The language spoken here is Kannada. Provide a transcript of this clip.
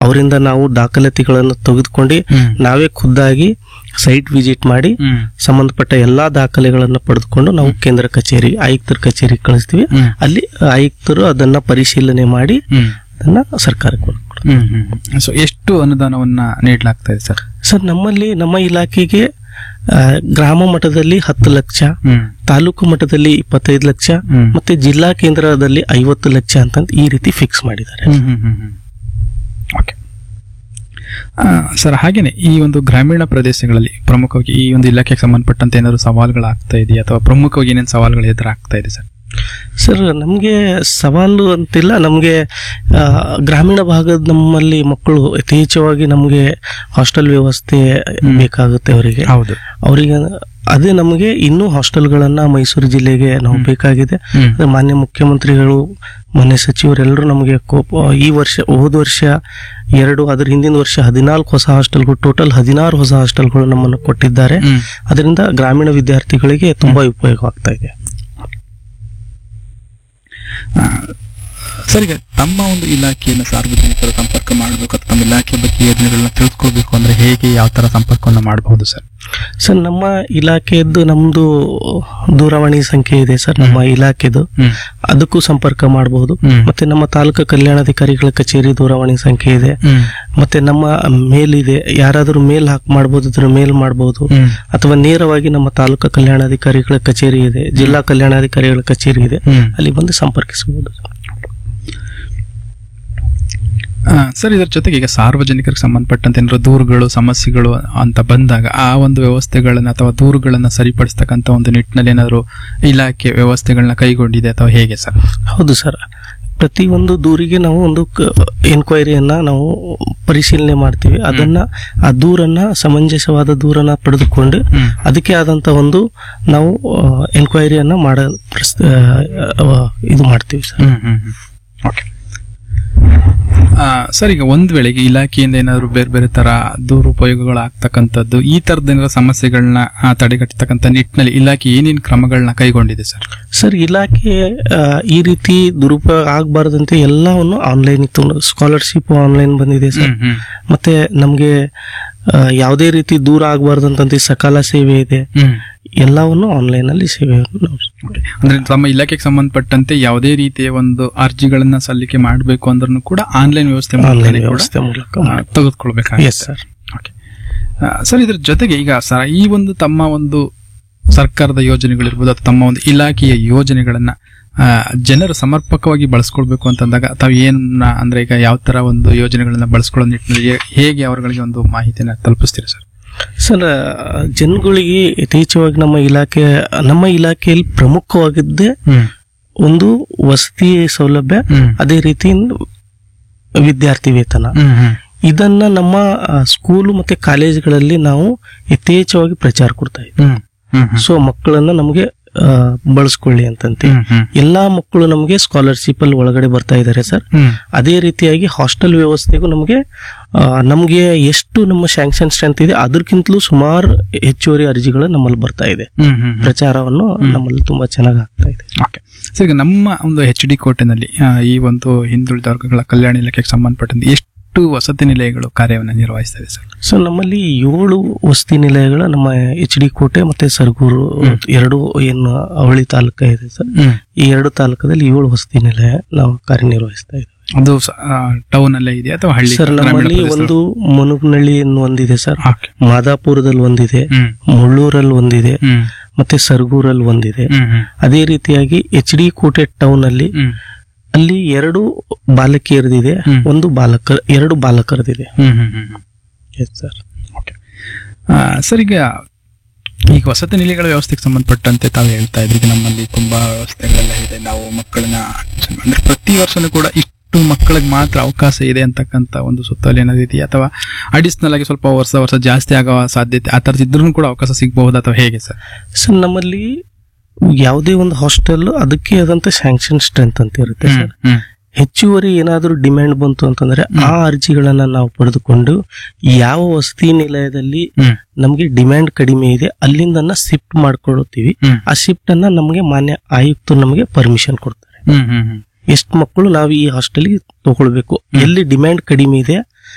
ಅವರಿಂದ ನಾವು ದಾಖಲಾತಿಗಳನ್ನು ತೆಗೆದುಕೊಂಡು ಹ್ಮ್. ನಾವೇ ಖುದ್ದಾಗಿ ಸೈಟ್ ವಿಸಿಟ್ ಮಾಡಿ ಹ್ಮ್. ಸಂಬಂಧಪಟ್ಟ ಎಲ್ಲಾ ದಾಖಲೆಗಳನ್ನು ಪಡೆದುಕೊಂಡು ನಾವು ಕೇಂದ್ರ ಕಚೇರಿ ಆಯುಕ್ತರ ಕಚೇರಿ ಕಳಿಸ್ತೀವಿ ಹ್ಮ್. ಅಲ್ಲಿ ಆಯುಕ್ತರು ಅದನ್ನ ಪರಿಶೀಲನೆ ಮಾಡಿ ಹ್ಮ್. ಅದನ್ನ ಸರ್ಕಾರಕ್ಕೆ ಕೊಡ್ತಾರೆ ಹ್ಮ್ ಹ್ಮ್ ಸೊ ಎಷ್ಟು ಅನುದಾನವನ್ನ ನೀಡಲಾಗ್ತಾ ಇದೆ ಸರ್ ಸರ್ ನಮ್ಮಲ್ಲಿ ನಮ್ಮ ಇಲಾಖೆಗೆ ಆ, ಗ್ರಾಮ ಮಟ್ಟದಲ್ಲಿ ಹತ್ತು ಲಕ್ಷ ಹ್ಮ್ ತಾಲೂಕು ಮಟ್ಟದಲ್ಲಿ ಇಪ್ಪತ್ತೈದು ಲಕ್ಷ ಹ್ಮ್. ಮತ್ತೆ ಜಿಲ್ಲಾ ಕೇಂದ್ರದಲ್ಲಿ ಐವತ್ತು ಲಕ್ಷ ಅಂತ ಈ ರೀತಿ ಫಿಕ್ಸ್ ಮಾಡಿದ್ದಾರೆ ಹ್ಮ್ ಹ್ಮ್ ಹ್ಮ್ ಹ್ಮ್. ಓಕೆ ಆ, ಸರ್ ಹಾಗೇನೆ ಈ ಒಂದು ಗ್ರಾಮೀಣ ಪ್ರದೇಶಗಳಲ್ಲಿ ಪ್ರಮುಖವಾಗಿ ಈ ಒಂದು ಇಲಾಖೆಗೆ ಸಂಬಂಧಪಟ್ಟಂತೆ ಏನಾದ್ರು ಸವಾಲುಗಳಾಗ್ತಾ ಇದೆಯಾ ಅಥವಾ ಪ್ರಮುಖವಾಗಿ ಏನೇನು ಸವಾಲುಗಳು ಎದುರಾಗ್ತಾ ಇದೆ ಸರ್ ಸರ್ ನಮಗೆ ಸವಾಲು ಅಂತಿಲ್ಲ ನಮಗೆ ಆ, ಗ್ರಾಮೀಣ ಭಾಗದ ನಮ್ಮಲ್ಲಿ ಮಕ್ಕಳು ಯಥೇಚ್ಛವಾಗಿ ನಮಗೆ ಹಾಸ್ಟೆಲ್ ವ್ಯವಸ್ಥೆ ಬೇಕಾಗುತ್ತೆ ಅವರಿಗೆ ಹೌದು ಅವರಿಗೆ ಅದೇ ನಮಗೆ ಇನ್ನೂ ಹಾಸ್ಟೆಲ್ಗಳನ್ನ ಮೈಸೂರು ಜಿಲ್ಲೆಗೆ ನಾವು ಬೇಕಾಗಿದೆ ಹ್ಮ್. ಅದೇ ಮಾನ್ಯ ಮುಖ್ಯಮಂತ್ರಿಗಳು ಮಾನ್ಯ ಸಚಿವರೆಲ್ಲರೂ ನಮಗೆ ಕೋಪ ಈ ವರ್ಷ ಹೋದ ವರ್ಷ ಎರಡು ಅದ್ರ ಹಿಂದಿನ ವರ್ಷ ಹದಿನಾಲ್ಕು ಹೊಸ ಹಾಸ್ಟೆಲ್ಗಳು ಟೋಟಲ್ ಹದಿನಾರು ಹೊಸ ಹಾಸ್ಟೆಲ್ಗಳು ನಮ್ಮನ್ನು ಕೊಟ್ಟಿದ್ದಾರೆ ಹ್ಮ್. ಅದರಿಂದ ಗ್ರಾಮೀಣ ವಿದ್ಯಾರ್ಥಿಗಳಿಗೆ ತುಂಬಾ ಉಪಯೋಗ ಆಗ್ತಾ ಇದೆ ಆ, ಸರ್ ಈಗ ತಮ್ಮ ಒಂದು ಇಲಾಖೆಯನ್ನು ಸಾರ್ವಜನಿಕರ ಸಂಪರ್ಕ ಮಾಡಬೇಕು ಅಥವಾ ತಮ್ಮ ಇಲಾಖೆ ಬಗ್ಗೆ ಯೋಜನೆಗಳನ್ನ ತಿಳ್ಕೊಳ್ಬೇಕು ಅಂದ್ರೆ ಹೇಗೆ ಯಾವ ತರ ಸಂಪರ್ಕವನ್ನು ಮಾಡಬಹುದು ಸರ್ ಸರ್ ನಮ್ಮ ಇಲಾಖೆಯದ್ದು ನಮ್ದು ದೂರವಾಣಿ ಸಂಖ್ಯೆ ಇದೆ ಸರ್ ನಮ್ಮ ಇಲಾಖೆದು ಹ್ಮ್ ಅದಕ್ಕೂ ಸಂಪರ್ಕ ಮಾಡಬಹುದು ಹ್ಮ್. ಮತ್ತೆ ನಮ್ಮ ತಾಲೂಕು ಕಲ್ಯಾಣಾಧಿಕಾರಿಗಳ ಕಚೇರಿ ದೂರವಾಣಿ ಸಂಖ್ಯೆ ಇದೆ ಹ್ಮ್ ಮತ್ತೆ ನಮ್ಮ ಮೇಲ್ ಇದೆ ಯಾರಾದರೂ ಮೇಲ್ ಹಾಕ್ ಮಾಡಬಹುದು ಅದ್ರ ಮೇಲ್ ಮಾಡಬಹುದು ಹ್ಮ್ ಅಥವಾ ನೇರವಾಗಿ ನಮ್ಮ ತಾಲೂಕು ಕಲ್ಯಾಣಾಧಿಕಾರಿಗಳ ಕಚೇರಿ ಇದೆ ಜಿಲ್ಲಾ ಕಲ್ಯಾಣಾಧಿಕಾರಿಗಳ ಕಚೇರಿ ಇದೆ ಹ್ಮ್ ಅಲ್ಲಿ ಬಂದು ಸಂಪರ್ಕಿಸಬಹುದು ಆ, ಸರ್ ಇದರ ಜೊತೆಗೆ ಈಗ ಸಾರ್ವಜನಿಕರಿಗೆ ಸಂಬಂಧಪಟ್ಟಂತೆ ಏನಾದ್ರು ದೂರುಗಳು ಸಮಸ್ಯೆಗಳು ಅಂತ ಬಂದಾಗ ಆ ಒಂದು ವ್ಯವಸ್ಥೆಗಳನ್ನ ಅಥವಾ ದೂರುಗಳನ್ನ ಸರಿಪಡಿಸ್ತಕ್ಕಂಥ ಒಂದು ನಿಟ್ಟಿನಲ್ಲಿ ಏನಾದ್ರು ಇಲಾಖೆ ವ್ಯವಸ್ಥೆಗಳನ್ನ ಕೈಗೊಂಡಿದೆ ಅಥವಾ ಹೇಗೆ ಸರ್ ಹೌದು ಸರ್ ಪ್ರತಿ ಒಂದು ದೂರಿಗೆ ನಾವು ಒಂದು ಎನ್ಕ್ವೈರಿಯನ್ನ ನಾವು ಪರಿಶೀಲನೆ ಮಾಡ್ತೀವಿ ಅದನ್ನ ಆ ದೂರನ್ನ ಸಮಂಜಸವಾದ ದೂರನ್ನ ಪಡೆದುಕೊಂಡು ಹ್ಮ್. ಅದಕ್ಕೆ ಆದಂತ ಒಂದು ನಾವು ಎನ್ಕ್ವೈರಿಯನ್ನ ಮಾಡ ಪ್ರಸ್- ಆ, ಆ, ಇದು ಮಾಡ್ತೀವಿ sir hmm hmm hmm okay sir ಈಗ ಒಂದ್ ವೇಳೆಗೆ ಇಲಾಖೆಯಿಂದ ಏನಾದ್ರು ಬೇರೆ ಬೇರೆ ತರ ದುರುಪಯೋಗಗಳು ಆಗ್ತಕ್ಕಂಥದ್ದು ಈ ತರದ ಏನಾದ್ರು ಸಮಸ್ಯೆಗಳನ್ನ ಆ, ತಡೆಗಟ್ಟತಕ್ಕಂಥ ನಿಟ್ಟಿನಲ್ಲಿ ಇಲಾಖೆ ಏನೇನು ಕ್ರಮಗಳನ್ನ ಕೈಗೊಂಡಿದೆ ಸರ್ ಸರ್ ಇಲಾಖೆ ಆ, ಈ ರೀತಿ ದುರುಪಯೋಗ ಆಗಬಾರ್ದಂತೆ ಎಲ್ಲವನ್ನು ಆನ್ಲೈನ್ ಇತ್ತು ಸ್ಕಾಲರ್ಶಿಪ್ ಆನ್ಲೈನ್ ಬಂದಿದೆ ಸರ್ ಹ್ಮ್ ಹ್ಮ್ ಮತ್ತೆ ನಮಗೆ ಆ, ಯಾವುದೇ ರೀತಿ ದೂರ ಆಗಬಾರ್ದಂತ ಸಕಾಲ ಸೇವೆ ಇದೆ ಹ್ಮ್ ಎಲ್ಲವನ್ನು ಆನ್ಲೈನ್ ಅಲ್ಲಿ ಸೇವೆಯನ್ನು ನಾವು Okay. ಅಂದ್ರೆ ತಮ್ಮ ಇಲಾಖೆಗೆ ಸಂಬಂಧಪಟ್ಟಂತೆ ಯಾವುದೇ ರೀತಿಯ ಒಂದು ಅರ್ಜಿಗಳನ್ನ ಸಲ್ಲಿಕೆ ಮಾಡಬೇಕು ಅಂದ್ರೂ ಕೂಡ ಆನ್ಲೈನ್ ವ್ಯವಸ್ಥೆ ಆನ್ಲೈನ್ ಮೂಲಕನೇ ಕೂಡ, ವ್ಯವಸ್ಥೆ ಮೂಲಕ ಆ, ತೆಗೆದುಕೊಳ್ಬೇಕಾಗುತ್ತೆ ಎಸ್ ಸರ್ ಓಕೆ ಸರ್ ಇದ್ರ ಜೊತೆಗೆ ಈಗ ಸರ್ ಈ ಒಂದು ತಮ್ಮ ಒಂದು ಸರ್ಕಾರದ ಯೋಜನೆಗಳಿರ್ಬೋದು ಅಥವಾ ತಮ್ಮ ಒಂದು ಇಲಾಖೆಯ ಯೋಜನೆಗಳನ್ನ ಆ, ಜನರು ಸಮರ್ಪಕವಾಗಿ ಬಳಸ್ಕೊಳ್ಬೇಕು ಅಂತಂದಾಗ ತಾವು ಏನ ಅಂದ್ರೆ ಈಗ ಯಾವ ತರ ಒಂದು ಯೋಜನೆಗಳನ್ನ ಬಳಸ್ಕೊಳ್ಳೋ ನಿಟ್ಟಿನಲ್ಲಿ ಹೇ- ಹೇಗೆ ಅವರುಗಳಿಗೆ ಒಂದು ಮಾಹಿತಿಯನ್ನ ತಲುಪಿಸ್ತೀರಿ ಸರ್ ಸರ್ ಜನಗಳಿಗೆ ಯಥೇಚ್ಛವಾಗಿ ನಮ್ಮ ಇಲಾಖೆ ನಮ್ಮ ಇಲಾಖೆಯಲ್ಲಿ ಪ್ರಮುಖವಾಗಿದ್ದೇ ಹ್ಮ್ ಒಂದು ವಸತಿ ಸೌಲಭ್ಯ ಹ್ಮ್ ಅದೇ ರೀತಿ ವಿದ್ಯಾರ್ಥಿ ವೇತನ ಹ್ಮ್ ಹ್ಮ್ ಇದನ್ನ ನಮ್ಮ ಆ, ಸ್ಕೂಲು ಮತ್ತೆ ಕಾಲೇಜುಗಳಲ್ಲಿ ನಾವು ಯಥೇಚ್ಛವಾಗಿ ಪ್ರಚಾರ ಕೊಡ್ತಾ ಇದ್ದೀವಿ ಹ್ಮ್ ಹ್ಮ್ ಹ್ಮ್ ಸೊ ಮಕ್ಕಳನ್ನ ನಮಗೆ ಆ, ಬಳಸ್ಕೊಳ್ಳಿ ಅಂತಂತೆ ಹ್ಮ್ ಹ್ಮ್ ಎಲ್ಲಾ ಮಕ್ಕಳು ನಮಗೆ ಸ್ಕಾಲರ್ಶಿಪ್ ಅಲ್ಲಿ ಒಳಗಡೆ ಬರ್ತಾ ಇದ್ದಾರೆ ಸರ್ ಹ್ಮ್ ಅದೇ ರೀತಿಯಾಗಿ ಹಾಸ್ಟೆಲ್ ವ್ಯವಸ್ಥೆಗೂ ನಮಗೆ ಆ, ನಮಗೆ ಎಷ್ಟು ನಮ್ಮ ಸ್ಯಾಂಕ್ಷನ್ ಸ್ಟ್ರೆಂತ್ ಇದೆ ಅದಕ್ಕಿಂತಲೂ ಸುಮಾರು ಹೆಚ್ಚುವರಿ ಅರ್ಜಿಗಳು ನಮ್ಮಲ್ಲಿ ಬರ್ತಾ ಇದೆ ಹ್ಮ್ ಹ್ಮ್ ಹ್ಮ್ ಪ್ರಚಾರವನ್ನು ನಮ್ಮಲ್ಲಿ ತುಂಬಾ ಚೆನ್ನಾಗಿ ಆಗ್ತಾ ಇದೆ ಓಕೆ ಸರ್ ಈಗ ನಮ್ಮ ಒಂದು ಎಚ್ ಡಿ ಕೋಟೆನಲ್ಲಿ ಆ, ಈ ಒಂದು ಹಿಂದುಳಿದ ವರ್ಗಗಳ ಕಲ್ಯಾಣ ಇಲಾಖೆಗೆ ಸಂಬಂಧಪಟ್ಟಂತೆ ಎಷ್ಟು ವಸತಿ ನಿಲಯಗಳು ಕಾರ್ಯವನ್ನು ನಿರ್ವಹಿಸ್ತಾ ಇದೆ ಸರ್ ಸೊ ನಮ್ಮಲ್ಲಿ ಏಳು ವಸತಿ ನಿಲಯಗಳ ನಮ್ಮ ಎಚ್ ಡಿ ಕೋಟೆ ಮತ್ತೆ ಸರಗೂರು ಎರಡು ಏನು ಅವಳಿ ತಾಲೂಕ ಇದೆ ಸರ್ ಈ ಎರಡು ತಾಲೂಕದಲ್ಲಿ ಏಳು ವಸತಿ ನಿಲಯ ನಾವು ಕಾರ್ಯನಿರ್ವಹಿಸ್ತಾ ಇದ್ದೇವೆ ಅದು ಟೌನ್ ಅಲ್ಲೇ ಇದೆಯಾ ಅಥವಾ ಹಳ್ಳಿ ಸರ್ ಗ್ರಾಮೀಣ ನಮ್ಮಲ್ಲಿ ಪ್ರದೇಶ? ಒಂದು ಮುನುಗ್ನಳ್ಳಿ ಅನ್ನೋ ಒಂದಿದೆ ಸರ್ Okay. ಮಾದಾಪುರದಲ್ಲಿ ಒಂದಿದೆ ಹ್ಮ್ ಮುಳ್ಳೂರಲ್ಲಿ ಒಂದಿದೆ ಹ್ಮ್ ಮತ್ತೆ ಸರಗೂರಲ್ಲಿ ಒಂದಿದೆ ಹ್ಮ್ ಹ್ಮ್ ಅದೇ ರೀತಿಯಾಗಿ ಎಚ್ ಡಿ ಕೋಟೆ ಟೌನ್ ಅಲ್ಲಿ ಹ್ಮ್ ಅಲ್ಲಿ ಎರಡು ಬಾಲಕಿಯರದಿದೆ ಹ್ಮ್. ಒಂದು ಬಾಲಕ ಎರಡು ಬಾಲಕರದಿದೆ hmm hmm hmm hmm yes sir okay sir ಈಗ ಈಗ ವಸತಿ ನಿಲಯಗಳ ವ್ಯವಸ್ಥೆಗೆ ಸಂಬಂಧಪಟ್ಟಂತೆ ತಾವು ಹೇಳ್ತಾ ಇದ್ರಿ ಈಗ ನಮ್ಮಲ್ಲಿ ತುಂಬಾ ವ್ಯವಸ್ಥೆಗಳೆಲ್ಲ ಇದೆ ನಾವು ಮಕ್ಕಳನ್ನ ಅಂದ್ರೆ ಪ್ರತಿ ವರ್ಷನೂ ಕೂಡ ಇಷ್ಟು ಮಕ್ಕಳಿಗೆ ಮಾತ್ರ ಅವಕಾಶ ಇದೆ ಅಂತಕ್ಕಂಥ ಒಂದು ಸುತ್ತೋಲೆ ಏನಾದ್ರು ಇದೆಯಾ ಅಥವಾ ಅಡಿಷನಲ್ ಆಗಿ ಸ್ವಲ್ಪ ವರ್ಷ ವರ್ಷ ಜಾಸ್ತಿ ಆಗೋ ಸಾಧ್ಯತೆ ಆ ಥರದ್ದು ಇದ್ರೂ ಕೂಡ ಅವಕಾಶ ಸಿಗಬಹುದು ಅಥವಾ ಹೇಗೆ ಸರ್ ಸರ್ ನಮ್ಮಲ್ಲಿ ಯಾವುದೇ ಒಂದು ಹಾಸ್ಟೆಲ್ ಅದಕ್ಕೆ ಆದಂತ ಸ್ಯಾಂಕ್ಷನ್ ಸ್ಟ್ರೆಂತ್ ಅಂತ ಇರುತ್ತೆ ಸರ್ ಹ್ಮ್ ಹೆಚ್ಚುವರಿ ಏನಾದರೂ ಡಿಮ್ಯಾಂಡ್ ಬಂತು ಅಂತಂದ್ರೆ ಆ ಅರ್ಜಿಗಳನ್ನ ನಾವು ಪಡೆದುಕೊಂಡು ಯಾವ ವಸತಿ ನಿಲಯದಲ್ಲಿ ಹ್ಮ್ ನಮಗೆ ಡಿಮ್ಯಾಂಡ್ ಕಡಿಮೆ ಇದೆ ಅಲ್ಲಿಂದ ಶಿಫ್ಟ್ ಮಾಡ್ಕೊಳ್ಳುತ್ತೀವಿ ಹ್ಮ್ ಆ ಶಿಫ್ಟ್ ಅನ್ನ ನಮಗೆ ಮಾನ್ಯ ಆಯುಕ್ತರು ನಮಗೆ ಪರ್ಮಿಷನ್ ಕೊಡ್ತಾರೆ ಹ್ಮ್ ಹ್ಮ್ ಹ್ಮ್ ಎಷ್ಟು ಮಕ್ಕಳು ನಾವು ಈ ಹಾಸ್ಟೆಲ್ಗೆ ತಗೊಳ್ಬೇಕು ಎಲ್ಲಿ ಡಿಮ್ಯಾಂಡ್ ಕಡಿಮೆ ಇದೆ